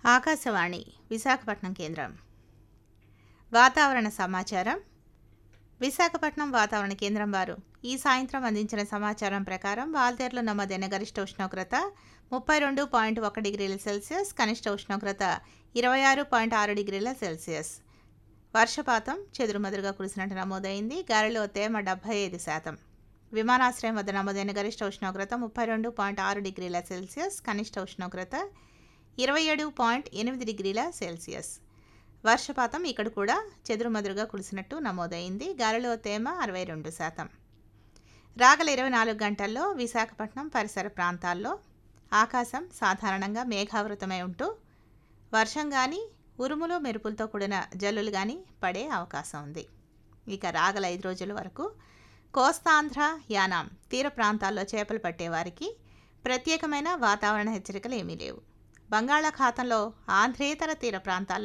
ఆకాశవాణి విశాఖపట్నం కేంద్రం వాతావరణ సమాచారం విశాఖపట్నం వాతావరణ కేంద్రం వారు ఈ సాయంత్రం అందించిన సమాచారం ప్రకారం వాల్తేరులో నమోదైన గరిష్ట ఉష్ణోగ్రత ముప్పై రెండు పాయింట్ ఒక డిగ్రీల సెల్సియస్ కనిష్ట ఉష్ణోగ్రత ఇరవై ఆరు పాయింట్ ఆరు డిగ్రీల సెల్సియస్ వర్షపాతం చెదురుమదురుగా కురిసినట్టు నమోదైంది గాలిలో తేమ డెబ్బై ఐదు శాతం విమానాశ్రయం వద్ద నమోదైన గరిష్ట ఉష్ణోగ్రత ముప్పై రెండు పాయింట్ ఆరు డిగ్రీల సెల్సియస్ కనిష్ట ఉష్ణోగ్రత ఇరవై ఏడు పాయింట్ ఎనిమిది డిగ్రీల సెల్సియస్ వర్షపాతం ఇక్కడ కూడా చెదురుమదురుగా కురిసినట్టు నమోదైంది గాలిలో తేమ అరవై రెండు శాతం రాగల ఇరవై నాలుగు గంటల్లో విశాఖపట్నం పరిసర ప్రాంతాల్లో ఆకాశం సాధారణంగా మేఘావృతమై ఉంటూ వర్షం కానీ ఉరుములు మెరుపులతో కూడిన జల్లులు కానీ పడే అవకాశం ఉంది ఇక రాగల ఐదు రోజుల వరకు కోస్తాంధ్ర యానాం తీర ప్రాంతాల్లో చేపలు పట్టేవారికి ప్రత్యేకమైన వాతావరణ హెచ్చరికలు ఏమీ లేవు బంగాళాఖాతంలో ఆంధ్రేతర తీర ప్రాంతాల్లో